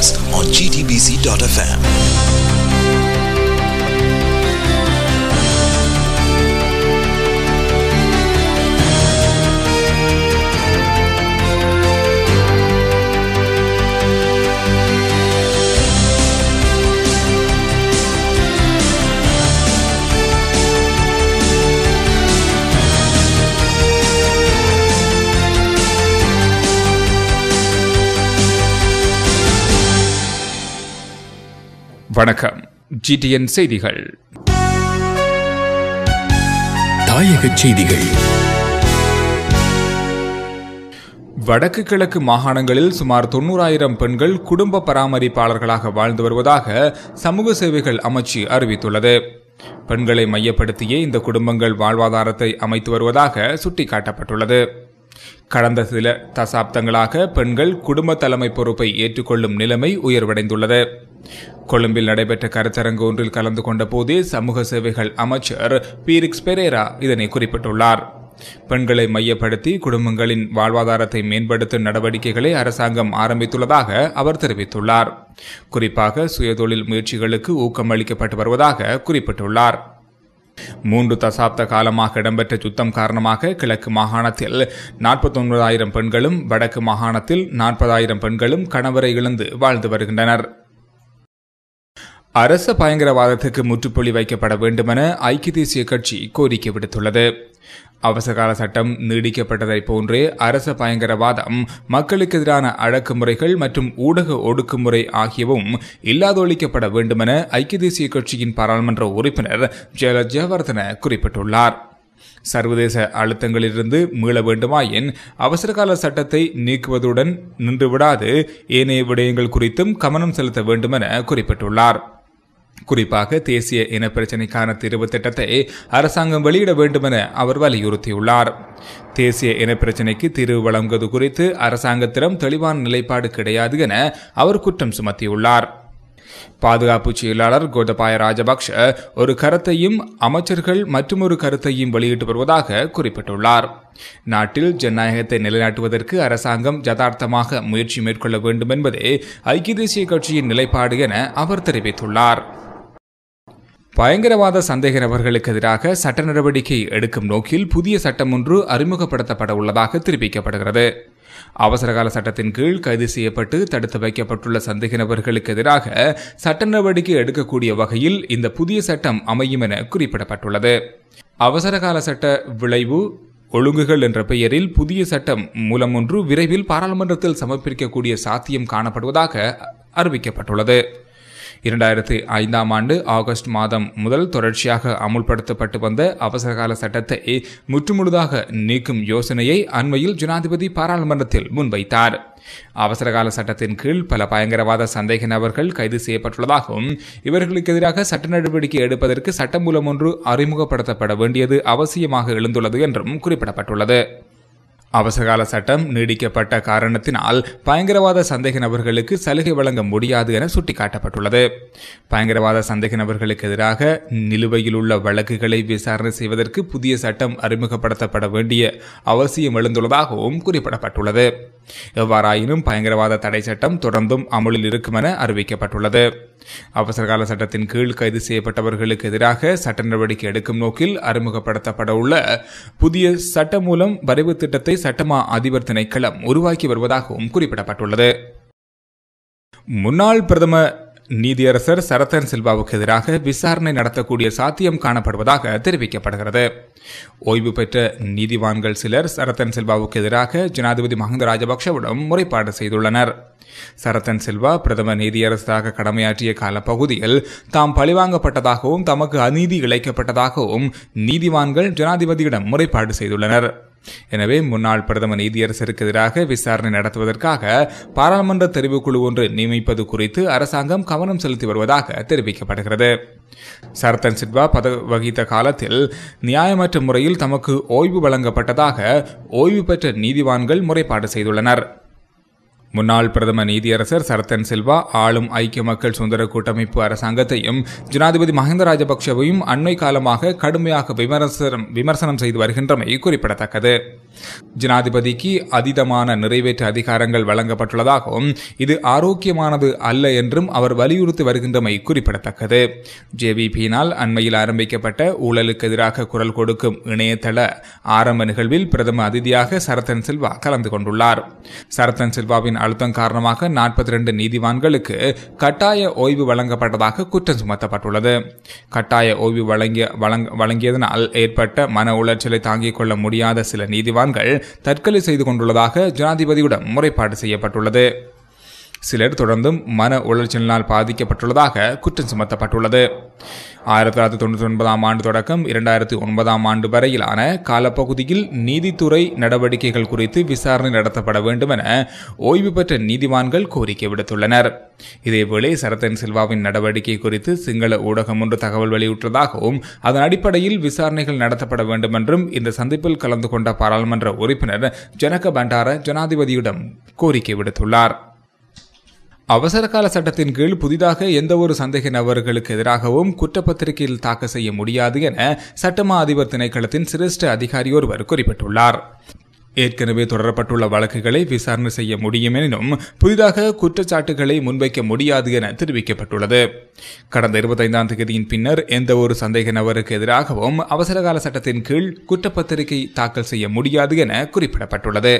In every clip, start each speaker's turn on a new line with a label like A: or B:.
A: us on gtbc.fm.
B: வணக்கம் GTN செய்திகள்
C: தாயகச் செய்திகள்
B: வடக்கு கிழக்கு மாகாணங்களில் சுமார் தொண்ணூறாயிரம் பெண்கள் குடும்ப பராமரிப்பாளர்களாக வாழ்ந்து வருவதாக சமூக சேவைகள் அமைச்சு அறிவித்துள்ளது பெண்களை மையப்படுத்தியே இந்த குடும்பங்கள் வாழ்வாதாரத்தை அமைத்து வருவதாக சுட்டிக்காட்டப்பட்டுள்ளது கடந்த சில தசாப்தங்களாக பெண்கள் குடும்ப தலைமை பொறுப்பை ஏற்றுக்கொள்ளும் நிலைமை உயர்வடைந்துள்ளது கொழும்பில் நடைபெற்ற கருத்தரங்கு ஒன்றில் கலந்து கொண்ட போதே சமூக சேவைகள் அமைச்சர் பீரிக்ஸ் பெரேரா இதனை குறிப்பிட்டுள்ளார் பெண்களை மையப்படுத்தி குடும்பங்களின் வாழ்வாதாரத்தை மேம்படுத்தும் நடவடிக்கைகளை அரசாங்கம் ஆரம்பித்துள்ளதாக அவர் தெரிவித்துள்ளார் குறிப்பாக சுயதொழில் முயற்சிகளுக்கு ஊக்கம் அளிக்கப்பட்டு வருவதாக குறிப்பிட்டுள்ளார் மூன்று தசாப்த காலமாக இடம்பெற்ற யுத்தம் காரணமாக கிழக்கு மாகாணத்தில் நாற்பத்தொன்பதாயிரம் பெண்களும் வடக்கு மாகாணத்தில் நாற்பதாயிரம் பெண்களும் கணவரை இழந்து வாழ்ந்து வருகின்றனர் அரச பயங்கரவாதத்துக்கு முற்றுப்புள்ளி வைக்கப்பட வேண்டுமென ஐக்கிய தேசிய கட்சி கோரிக்கை விடுத்துள்ளது அவசரகால சட்டம் நீடிக்கப்பட்டதைப் போன்றே அரச பயங்கரவாதம் மக்களுக்கு எதிரான அடக்குமுறைகள் மற்றும் ஊடக ஒடுக்குமுறை ஆகியவும் இல்லாதொழிக்கப்பட வேண்டுமென ஐக்கிய தேசிய கட்சியின் பாராளுமன்ற உறுப்பினர் ஜெயல ஜெயவர்தன குறிப்பிட்டுள்ளார் சர்வதேச அழுத்தங்களிலிருந்து மீள வேண்டுமாயின் அவசரகால சட்டத்தை நீக்குவதுடன் நின்றுவிடாது ஏனைய விடயங்கள் குறித்தும் கவனம் செலுத்த வேண்டுமென குறிப்பிட்டுள்ளார் குறிப்பாக தேசிய இன பிரச்சினைக்கான தீர்வு திட்டத்தை அரசாங்கம் வெளியிட வேண்டுமென அவர் வலியுறுத்தியுள்ளார் தேசிய இன பிரச்சினைக்கு தீர்வு வழங்குவது குறித்து அரசாங்கத்திடம் தெளிவான நிலைப்பாடு கிடையாது என அவர் குற்றம் சுமத்தியுள்ளார் பாதுகாப்பு செயலாளர் கோதபாய ராஜபக்ஷ ஒரு கருத்தையும் அமைச்சர்கள் மற்றொரு கருத்தையும் வெளியிட்டு வருவதாக குறிப்பிட்டுள்ளார் நாட்டில் ஜனநாயகத்தை நிலைநாட்டுவதற்கு அரசாங்கம் யதார்த்தமாக முயற்சி மேற்கொள்ள வேண்டும் என்பதே ஐக்கிய தேசிய கட்சியின் நிலைப்பாடு என அவர் தெரிவித்துள்ளார் பயங்கரவாத சந்தேக நபர்களுக்கு எதிராக சட்ட நடவடிக்கை எடுக்கும் நோக்கில் புதிய சட்டம் ஒன்று அறிமுகப்படுத்தப்பட உள்ளதாக தெரிவிக்கப்படுகிறது அவசரகால சட்டத்தின் கீழ் கைது செய்யப்பட்டு தடுத்து வைக்கப்பட்டுள்ள சந்தேக நபர்களுக்கு எதிராக சட்ட நடவடிக்கை எடுக்கக்கூடிய வகையில் இந்த புதிய சட்டம் அமையும் என குறிப்பிடப்பட்டுள்ளது அவசரகால சட்ட விளைவு ஒழுங்குகள் என்ற பெயரில் புதிய சட்டம் மூலம் ஒன்று விரைவில் பாராளுமன்றத்தில் சமர்ப்பிக்கக்கூடிய சாத்தியம் காணப்படுவதாக அறிவிக்கப்பட்டுள்ளது இரண்டாயிரத்தி ஐந்தாம் ஆண்டு ஆகஸ்ட் மாதம் முதல் தொடர்ச்சியாக அமுல்படுத்தப்பட்டு வந்த அவசரகால சட்டத்தை முற்றுமுழுதாக நீக்கும் யோசனையை அண்மையில் ஜனாதிபதி பாராளுமன்றத்தில் முன்வைத்தார் அவசரகால சட்டத்தின் கீழ் பல பயங்கரவாத சந்தேக நபர்கள் கைது செய்யப்பட்டுள்ளதாகவும் இவர்களுக்கு எதிராக சட்ட நடவடிக்கை எடுப்பதற்கு சட்டமூலம் ஒன்று அறிமுகப்படுத்தப்பட வேண்டியது அவசியமாக எழுந்துள்ளது என்றும் குறிப்பிடப்பட்டுள்ளது அவசரகால சட்டம் நீடிக்கப்பட்ட காரணத்தினால் பயங்கரவாத சந்தேக நபர்களுக்கு சலுகை வழங்க முடியாது என சுட்டிக்காட்டப்பட்டுள்ளது பயங்கரவாத சந்தேக நபர்களுக்கு எதிராக நிலுவையில் உள்ள வழக்குகளை விசாரணை செய்வதற்கு புதிய சட்டம் அறிமுகப்படுத்தப்பட வேண்டிய அவசியம் எழுந்துள்ளதாகவும் குறிப்பிடப்பட்டுள்ளது எவ்வாறாயினும் பயங்கரவாத தடை சட்டம் தொடர்ந்தும் அமலில் இருக்கும் என அறிவிக்கப்பட்டுள்ளது அவசரகால சட்டத்தின் கீழ் கைது செய்யப்பட்டவர்களுக்கு எதிராக சட்ட நடவடிக்கை எடுக்கும் நோக்கில் அறிமுகப்படுத்தப்பட உள்ள புதிய சட்டம் மூலம் வரைவு திட்டத்தை சட்டமா அதிபர் திணைக்களம் உருவாக்கி வருவதாகவும் குறிப்பிடப்பட்டுள்ளது முன்னாள் பிரதம நீதியரசர் சரத்தன் சில்வாவுக்கு எதிராக விசாரணை நடத்தக்கூடிய சாத்தியம் காணப்படுவதாக தெரிவிக்கப்படுகிறது ஓய்வு பெற்ற நீதிவான்கள் சிலர் சரத்தன் சில்வாவுக்கு எதிராக ஜனாதிபதி மஹிந்த ராஜபக்ஷவிடம் முறைப்பாடு செய்துள்ளனர் சரத்தன் சில்வா பிரதம நீதியரசராக கடமையாற்றிய காலப்பகுதியில் தாம் பழிவாங்கப்பட்டதாகவும் தமக்கு அநீதி இழைக்கப்பட்டதாகவும் நீதிவான்கள் ஜனாதிபதியிடம் முறைப்பாடு செய்துள்ளனர் எனவே முன்னாள் பிரதம நீதியரசருக்கு எதிராக விசாரணை நடத்துவதற்காக பாராளுமன்ற தெரிவுக்குழு ஒன்று நியமிப்பது குறித்து அரசாங்கம் கவனம் செலுத்தி வருவதாக தெரிவிக்கப்படுகிறது சரத்தன் சில்வா பத வகித்த காலத்தில் நியாயமற்ற முறையில் தமக்கு ஓய்வு வழங்கப்பட்டதாக ஓய்வு பெற்ற நீதிவான்கள் முறைப்பாடு செய்துள்ளனர் முன்னாள் பிரதம நீதியரசர் சரத்தன் சில்வா ஆளும் ஐக்கிய மக்கள் சுதந்திர கூட்டமைப்பு அரசாங்கத்தையும் ஜனாதிபதி மஹிந்த ராஜபக்சவையும் அண்மை காலமாக கடுமையாக விமர்சனம் விமர்சனம் செய்து வருகின்றமை குறிப்பிடத்தக்கது ஜனாதிபதிக்கு அதீதமான நிறைவேற்று அதிகாரங்கள் வழங்கப்பட்டுள்ளதாகவும் இது ஆரோக்கியமானது அல்ல என்றும் அவர் வலியுறுத்தி வருகின்றமை குறிப்பிடத்தக்கது ஜேவிபியினால் அண்மையில் ஆரம்பிக்கப்பட்ட ஊழலுக்கு எதிராக குரல் கொடுக்கும் இணையதள ஆரம்ப நிகழ்வில் பிரதம அதிதியாக சரத்தன் சில்வா கலந்து கொண்டுள்ளார் சரத்தன் சில்வாவின் அழுத்தம் காரணமாக நாற்பத்தி ரெண்டு நீதிவான்களுக்கு கட்டாய ஓய்வு வழங்கப்பட்டதாக குற்றம் சுமத்தப்பட்டுள்ளது கட்டாய ஓய்வு வழங்கிய வழங்க- வழங்கியதனால் ஏற்பட்ட மன உளைச்சலை தாங்கிக் கொள்ள முடியாத சில நீதிவான்கள் தற்கொலை செய்து கொண்டுள்ளதாக ஜனாதிபதியிடம் முறைப்பாடு செய்யப்பட்டுள்ளது சிலர் தொடர்ந்தும் மன உளைச்சலினால் பாதிக்கப்பட்டுள்ளதாக குற்றம் சுமத்தப்பட்டுள்ளது ஆயிரத்தி தொள்ளாயிரத்தி தொண்ணூற்றி ஒன்பதாம் ஆண்டு தொடக்கம் இரண்டாயிரத்தி ஒன்பதாம் ஆண்டு வரையிலான காலப்பகுதியில் நீதித்துறை நடவடிக்கைகள் குறித்து விசாரணை நடத்தப்பட வேண்டும் என ஓய்வு பெற்ற நீதிவான்கள் கோரிக்கை விடுத்துள்ளனர் இதேவேளை சரத்தன் சில்வாவின் நடவடிக்கை குறித்து சிங்கள ஊடகம் ஒன்று தகவல் வெளியிட்டதாகவும் அதன் அடிப்படையில் விசாரணைகள் நடத்தப்பட வேண்டும் என்றும் இந்த சந்திப்பில் கலந்து கொண்ட பாராளுமன்ற உறுப்பினர் ஜனக பண்டார ஜனாதிபதியிடம் கோரிக்கை விடுத்துள்ளார் அவசரகால சட்டத்தின் கீழ் புதிதாக எந்தவொரு சந்தேக நபர்களுக்கு எதிராகவும் குற்றப்பத்திரிகையில் தாக்கல் செய்ய முடியாது என சட்டமா அதிபர் திணைக்களத்தின் சிரேஷ்ட அதிகாரி ஒருவர் குறிப்பிட்டுள்ளார் ஏற்கனவே தொடரப்பட்டுள்ள வழக்குகளை விசாரணை செய்ய முடியும் எனினும் புதிதாக குற்றச்சாட்டுகளை முன்வைக்க முடியாது என தெரிவிக்கப்பட்டுள்ளது கடந்த இருபத்தைந்தாம் தேதியின் பின்னர் எந்த ஒரு சந்தேக நபருக்கு எதிராகவும் அவசரகால சட்டத்தின் கீழ் குற்றப்பத்திரிகை தாக்கல் செய்ய முடியாது என குறிப்பிடப்பட்டுள்ளது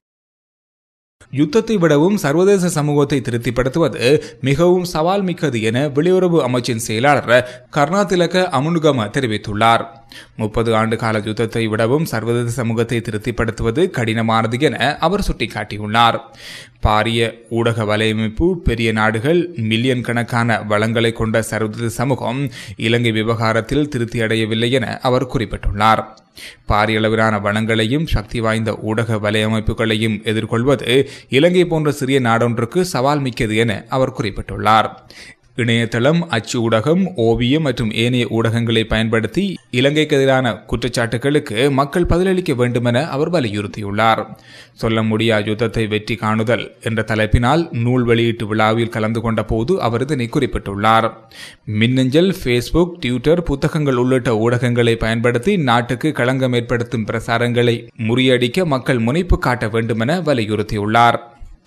B: யுத்தத்தை விடவும் சர்வதேச சமூகத்தை திருப்திப்படுத்துவது மிகவும் சவால் மிக்கது என வெளியுறவு அமைச்சின் செயலாளர் கர்ணாதிலக அமுனுகம தெரிவித்துள்ளார் முப்பது ஆண்டு கால யுத்தத்தை விடவும் சர்வதேச சமூகத்தை திருப்திப்படுத்துவது கடினமானது என அவர் சுட்டிக்காட்டியுள்ளார் பாரிய ஊடக வலையமைப்பு பெரிய நாடுகள் மில்லியன் கணக்கான வளங்களை கொண்ட சர்வதேச சமூகம் இலங்கை விவகாரத்தில் திருப்தி அடையவில்லை என அவர் குறிப்பிட்டுள்ளார் பாரிய அளவிலான வளங்களையும் சக்தி வாய்ந்த ஊடக வலையமைப்புகளையும் எதிர்கொள்வது இலங்கை போன்ற சிறிய நாடொன்றுக்கு சவால் மிக்கது என அவர் குறிப்பிட்டுள்ளார் இணையதளம் அச்சு ஊடகம் ஓவியம் மற்றும் ஏனைய ஊடகங்களை பயன்படுத்தி இலங்கைக்கு எதிரான குற்றச்சாட்டுகளுக்கு மக்கள் பதிலளிக்க வேண்டுமென அவர் வலியுறுத்தியுள்ளார் சொல்ல முடியா யுத்தத்தை வெற்றி காணுதல் என்ற தலைப்பினால் நூல் வெளியீட்டு விழாவில் கலந்து கொண்ட போது அவர் இதனை குறிப்பிட்டுள்ளார் மின்னஞ்சல் ஃபேஸ்புக் ட்விட்டர் புத்தகங்கள் உள்ளிட்ட ஊடகங்களை பயன்படுத்தி நாட்டுக்கு களங்கம் ஏற்படுத்தும் பிரசாரங்களை முறியடிக்க மக்கள் முனைப்பு காட்ட வேண்டுமென வலியுறுத்தியுள்ளார்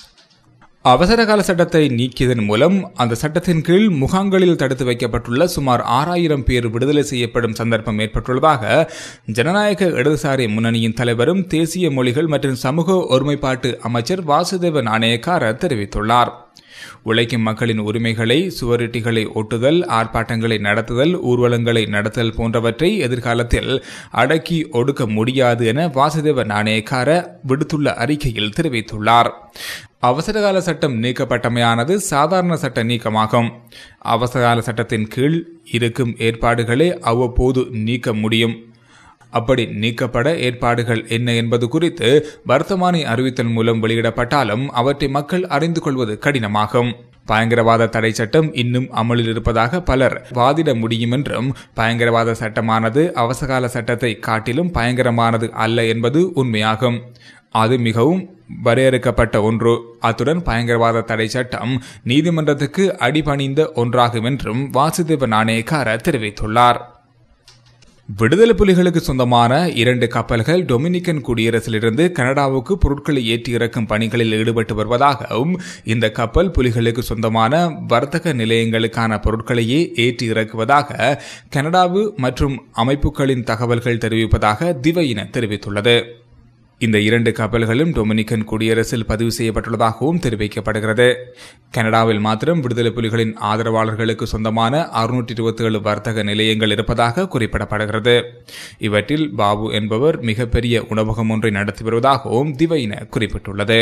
B: அவசரகால சட்டத்தை நீக்கியதன் மூலம் அந்த சட்டத்தின் கீழ் முகாம்களில் தடுத்து வைக்கப்பட்டுள்ள சுமார் ஆறாயிரம் பேர் விடுதலை செய்யப்படும் சந்தர்ப்பம் ஏற்பட்டுள்ளதாக ஜனநாயக இடதுசாரி முன்னணியின் தலைவரும் தேசிய மொழிகள் மற்றும் சமூக ஒருமைப்பாட்டு அமைச்சர் வாசுதேவ நாணயக்கார தெரிவித்துள்ளார் உழைக்கும் மக்களின் உரிமைகளை சுவரொட்டிகளை ஒட்டுதல் ஆர்ப்பாட்டங்களை நடத்துதல் ஊர்வலங்களை நடத்தல் போன்றவற்றை எதிர்காலத்தில் அடக்கி ஒடுக்க முடியாது என வாசுதேவ நாணயக்கார விடுத்துள்ள அறிக்கையில் தெரிவித்துள்ளார் அவசரகால சட்டம் நீக்கப்பட்டமையானது சாதாரண சட்ட நீக்கமாகும் அவசரகால சட்டத்தின் கீழ் இருக்கும் ஏற்பாடுகளை அவ்வப்போது நீக்க முடியும் அப்படி நீக்கப்பட ஏற்பாடுகள் என்ன என்பது குறித்து வர்த்தமானி அறிவித்தல் மூலம் வெளியிடப்பட்டாலும் அவற்றை மக்கள் அறிந்து கொள்வது கடினமாகும் பயங்கரவாத தடை சட்டம் இன்னும் அமலில் இருப்பதாக பலர் வாதிட முடியும் என்றும் பயங்கரவாத சட்டமானது அவசரகால சட்டத்தை காட்டிலும் பயங்கரமானது அல்ல என்பது உண்மையாகும் அது மிகவும் வரையறுக்கப்பட்ட ஒன்று அத்துடன் பயங்கரவாத தடை சட்டம் நீதிமன்றத்துக்கு அடிபணிந்த ஒன்றாகும் என்றும் வாசுதேவ நாணயக்கார தெரிவித்துள்ளார் விடுதலை புலிகளுக்கு சொந்தமான இரண்டு கப்பல்கள் டொமினிக்கன் குடியரசிலிருந்து கனடாவுக்கு பொருட்களை ஏற்றி இறக்கும் பணிகளில் ஈடுபட்டு வருவதாகவும் இந்த கப்பல் புலிகளுக்கு சொந்தமான வர்த்தக நிலையங்களுக்கான பொருட்களையே ஏற்றி இறக்குவதாக கனடாவு மற்றும் அமைப்புகளின் தகவல்கள் தெரிவிப்பதாக திவையின தெரிவித்துள்ளது இந்த இரண்டு கப்பல்களும் டொமினிக்கன் குடியரசில் பதிவு செய்யப்பட்டுள்ளதாகவும் தெரிவிக்கப்படுகிறது கனடாவில் மாத்திரம் விடுதலை புலிகளின் ஆதரவாளர்களுக்கு சொந்தமான அறுநூற்றி இருபத்தி ஏழு வர்த்தக நிலையங்கள் இருப்பதாக குறிப்பிடப்படுகிறது இவற்றில் பாபு என்பவர் மிகப்பெரிய உணவகம் ஒன்றை நடத்தி வருவதாகவும் திவையின குறிப்பிட்டுள்ளது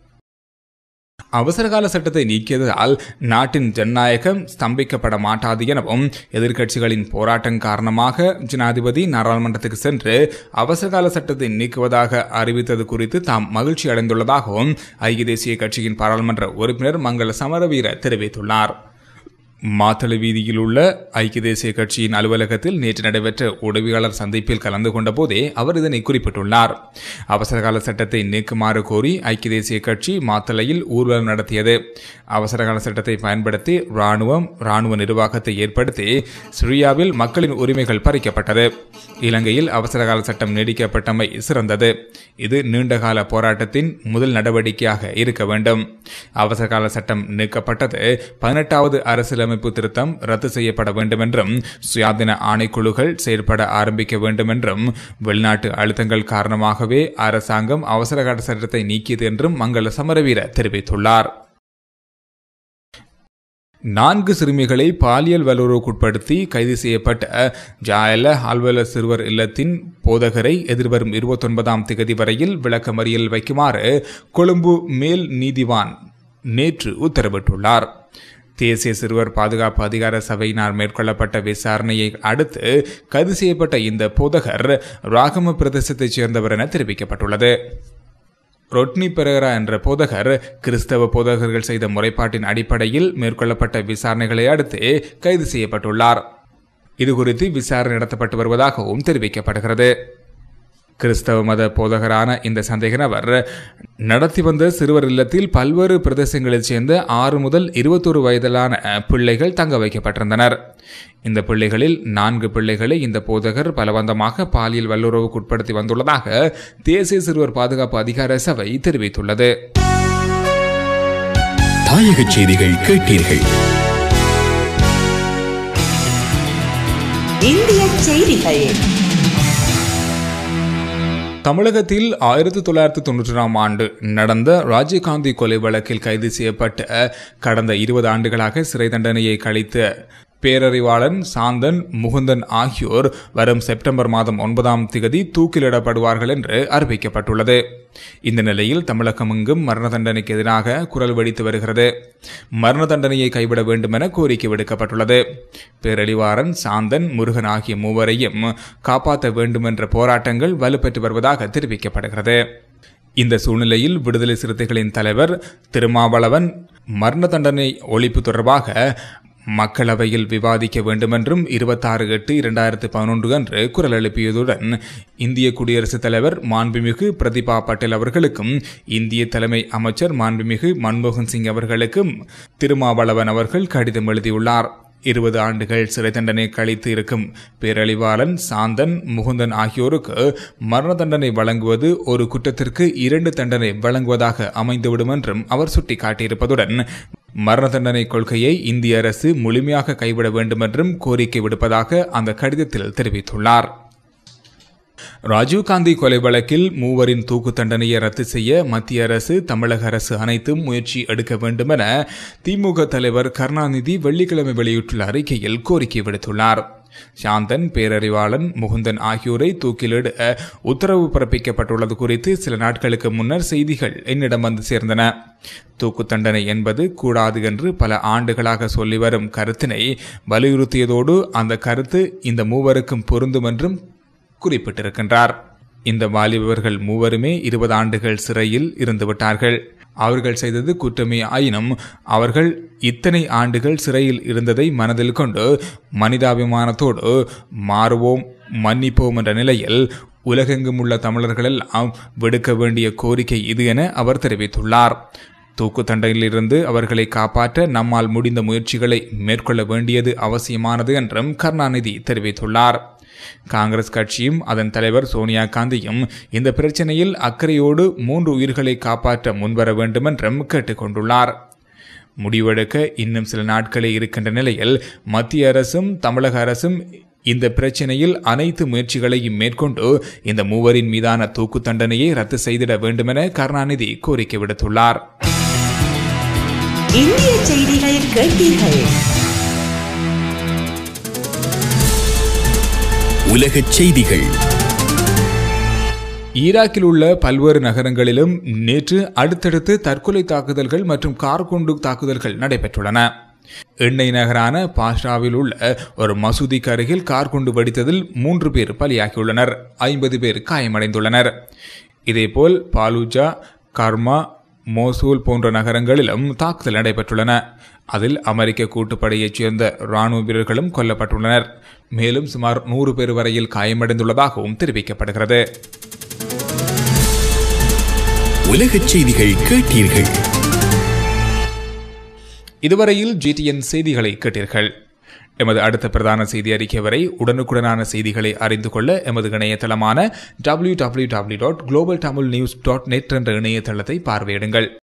B: அவசரகால சட்டத்தை நீக்கியதால் நாட்டின் ஜனநாயகம் ஸ்தம்பிக்கப்பட மாட்டாது எனவும் எதிர்க்கட்சிகளின் போராட்டம் காரணமாக ஜனாதிபதி நாடாளுமன்றத்துக்கு சென்று அவசரகால சட்டத்தை நீக்குவதாக அறிவித்தது குறித்து தாம் மகிழ்ச்சி அடைந்துள்ளதாகவும் ஐக்கிய தேசிய கட்சியின் பாராளுமன்ற உறுப்பினர் மங்கள சமரவீர தெரிவித்துள்ளார் மாத்தளை வீதியில் உள்ள ஐக்கிய தேசிய கட்சியின் அலுவலகத்தில் நேற்று நடைபெற்ற உதவியாளர் சந்திப்பில் கலந்து கொண்ட போதே அவர் இதனை குறிப்பிட்டுள்ளார் அவசரகால சட்டத்தை நீக்குமாறு கோரி ஐக்கிய தேசிய கட்சி மாத்தளையில் ஊர்வலம் நடத்தியது அவசரகால சட்டத்தை பயன்படுத்தி ராணுவம் ராணுவ நிர்வாகத்தை ஏற்படுத்தி சிரியாவில் மக்களின் உரிமைகள் பறிக்கப்பட்டது இலங்கையில் அவசரகால சட்டம் நீடிக்கப்பட்டமை சிறந்தது இது நீண்டகால போராட்டத்தின் முதல் நடவடிக்கையாக இருக்க வேண்டும் அவசரகால சட்டம் நீக்கப்பட்டது பதினெட்டாவது அரசியலமைப்பு திருத்தம் ரத்து செய்யப்பட வேண்டும் என்றும் சுயாதீன ஆணைக்குழுக்கள் செயற்பட ஆரம்பிக்க வேண்டும் என்றும் வெளிநாட்டு அழுத்தங்கள் காரணமாகவே அரசாங்கம் அவசரகால சட்டத்தை நீக்கியது என்றும் மங்கள சமரவீர தெரிவித்துள்ளார் நான்கு சிறுமிகளை பாலியல் வல்லுறவுக்குட்படுத்தி கைது செய்யப்பட்ட ஜாயல ஆல்வல சிறுவர் இல்லத்தின் போதகரை எதிர்வரும் இருபத்தொன்பதாம் திகதி வரையில் விளக்கமறியல் வைக்குமாறு கொழும்பு மேல் நீதிவான் நேற்று உத்தரவிட்டுள்ளார் தேசிய சிறுவர் பாதுகாப்பு அதிகார சபையினால் மேற்கொள்ளப்பட்ட விசாரணையை அடுத்து கைது செய்யப்பட்ட இந்த போதகர் ராகம பிரதேசத்தைச் சேர்ந்தவர் என தெரிவிக்கப்பட்டுள்ளது ரொட்னி பெரேரா என்ற போதகர் கிறிஸ்தவ போதகர்கள் செய்த முறைப்பாட்டின் அடிப்படையில் மேற்கொள்ளப்பட்ட விசாரணைகளை அடுத்து கைது செய்யப்பட்டுள்ளார் இதுகுறித்து விசாரணை நடத்தப்பட்டு வருவதாகவும் தெரிவிக்கப்படுகிறது கிறிஸ்தவ மத போதகரான இந்த சந்தேக நபர் நடத்தி வந்த சிறுவர் இல்லத்தில் பல்வேறு பிரதேசங்களைச் சேர்ந்த ஆறு முதல் இருபத்தொரு வயதிலான பிள்ளைகள் தங்க வைக்கப்பட்டிருந்தனர் இந்த பிள்ளைகளில் நான்கு பிள்ளைகளை இந்த போதகர் பலவந்தமாக பாலியல் வல்லுறவுக்கு உட்படுத்தி வந்துள்ளதாக தேசிய சிறுவர் பாதுகாப்பு அதிகார சபை தெரிவித்துள்ளது
C: தாயக செய்திகள் கேட்டீர்கள்
D: இந்திய செய்திகள்
B: தமிழகத்தில் ஆயிரத்தி தொள்ளாயிரத்தி தொன்னூற்றாம் ஆண்டு நடந்த ராஜீவ்காந்தி கொலை வழக்கில் கைது செய்யப்பட்ட கடந்த இருபது ஆண்டுகளாக சிறை தண்டனையை கழித்த பேரறிவாளன் சாந்தன் முகுந்தன் ஆகியோர் வரும் செப்டம்பர் மாதம் ஒன்பதாம் திகதி தூக்கிலிடப்படுவார்கள் என்று அறிவிக்கப்பட்டுள்ளது இந்த நிலையில் தமிழகம் எங்கும் மரண தண்டனைக்கு எதிராக குரல் வெடித்து வருகிறது மரண தண்டனையை கைவிட வேண்டும் என கோரிக்கை விடுக்கப்பட்டுள்ளது பேரழிவாரன் சாந்தன் முருகன் ஆகிய மூவரையும் காப்பாற்ற வேண்டும் என்ற போராட்டங்கள் வலுப்பெற்று வருவதாக தெரிவிக்கப்படுகிறது இந்த சூழ்நிலையில் விடுதலை சிறுத்தைகளின் தலைவர் திருமாவளவன் மரண தண்டனை ஒழிப்பு தொடர்பாக மக்களவையில் விவாதிக்க வேண்டுமென்றும் இருபத்தாறு எட்டு இரண்டாயிரத்து பதினொன்று அன்று குரல் எழுப்பியதுடன் இந்திய குடியரசுத் தலைவர் மாண்புமிகு பிரதிபா பட்டேல் அவர்களுக்கும் இந்திய தலைமை அமைச்சர் மாண்புமிகு மன்மோகன் சிங் அவர்களுக்கும் திருமாவளவன் அவர்கள் கடிதம் எழுதியுள்ளார் இருபது ஆண்டுகள் சிறை தண்டனை கழித்து இருக்கும் பேரழிவாளன் சாந்தன் முகுந்தன் ஆகியோருக்கு மரண தண்டனை வழங்குவது ஒரு குற்றத்திற்கு இரண்டு தண்டனை வழங்குவதாக அமைந்துவிடும் என்றும் அவர் சுட்டிக்காட்டியிருப்பதுடன் மரண தண்டனை கொள்கையை இந்திய அரசு முழுமையாக கைவிட வேண்டும் என்றும் கோரிக்கை விடுப்பதாக அந்த கடிதத்தில் தெரிவித்துள்ளார் ராஜீவ்காந்தி கொலை வழக்கில் மூவரின் தூக்கு தண்டனையை ரத்து செய்ய மத்திய அரசு தமிழக அரசு அனைத்தும் முயற்சி எடுக்க வேண்டும் என திமுக தலைவர் கருணாநிதி வெள்ளிக்கிழமை வெளியிட்டுள்ள அறிக்கையில் கோரிக்கை விடுத்துள்ளார் சாந்தன் பேரறிவாளன் முகுந்தன் ஆகியோரை தூக்கிலிட உத்தரவு பிறப்பிக்கப்பட்டுள்ளது குறித்து சில நாட்களுக்கு முன்னர் செய்திகள் என்னிடம் வந்து சேர்ந்தன தூக்கு தண்டனை என்பது கூடாது என்று பல ஆண்டுகளாக சொல்லி வரும் கருத்தினை வலியுறுத்தியதோடு அந்த கருத்து இந்த மூவருக்கும் பொருந்தும் என்றும் குறிப்பிட்டிருக்கின்றார் இந்த வாலிபர்கள் மூவருமே இருபது ஆண்டுகள் சிறையில் இருந்துவிட்டார்கள் அவர்கள் செய்தது குற்றமே ஆயினும் அவர்கள் இத்தனை ஆண்டுகள் சிறையில் இருந்ததை மனதில் கொண்டு மனிதாபிமானத்தோடு மாறுவோம் மன்னிப்போம் என்ற நிலையில் உலகெங்கும் உள்ள தமிழர்களெல்லாம் விடுக்க வேண்டிய கோரிக்கை இது என அவர் தெரிவித்துள்ளார் தூக்கு தண்டையிலிருந்து அவர்களை காப்பாற்ற நம்மால் முடிந்த முயற்சிகளை மேற்கொள்ள வேண்டியது அவசியமானது என்றும் கருணாநிதி தெரிவித்துள்ளார் காங்கிரஸ் கட்சியும் அதன் தலைவர் சோனியா காந்தியும் இந்த பிரச்சனையில் அக்கறையோடு மூன்று உயிர்களை காப்பாற்ற முன்வர வேண்டும் என்றும் கேட்டுக்கொண்டுள்ளார் முடிவெடுக்க இன்னும் சில நாட்களே இருக்கின்ற நிலையில் மத்திய அரசும் தமிழக அரசும் இந்த பிரச்சனையில் அனைத்து முயற்சிகளையும் மேற்கொண்டு இந்த மூவரின் மீதான தூக்கு தண்டனையை ரத்து செய்திட வேண்டுமென கருணாநிதி கோரிக்கை விடுத்துள்ளார்
D: இந்திய செய்திகள் கேட்டீர்கள்
C: உலகச் செய்திகள்
B: ஈராக்கில் உள்ள பல்வேறு நகரங்களிலும் நேற்று அடுத்தடுத்து தற்கொலை தாக்குதல்கள் மற்றும் கார் குண்டு தாக்குதல்கள் நடைபெற்றுள்ளன எண்ணெய் நகரான பாஷாவில் உள்ள ஒரு மசூதிக்கு அருகில் கார் குண்டு வெடித்ததில் மூன்று பேர் பலியாகியுள்ளனர் ஐம்பது பேர் காயமடைந்துள்ளனர் இதேபோல் பாலூஜா கர்மா மோசூல் போன்ற நகரங்களிலும் தாக்குதல் நடைபெற்றுள்ளன அதில் அமெரிக்க கூட்டுப்படையைச் சேர்ந்த ராணுவ வீரர்களும் கொல்லப்பட்டுள்ளனர் மேலும் சுமார் நூறு பேர் வரையில் காயமடைந்துள்ளதாகவும் தெரிவிக்கப்படுகிறது
C: உலகச் செய்திகள் கேட்டீர்கள்
B: இதுவரையில் ஜிடிஎன் செய்திகளை கேட்டீர்கள் எமது அடுத்த பிரதான செய்தி அறிக்கை வரை உடனுக்குடனான செய்திகளை அறிந்து கொள்ள எமது இணையதளமான W W W dot global Tamil news dot net என்ற இணையதளத்தை பார்வையிடுங்கள்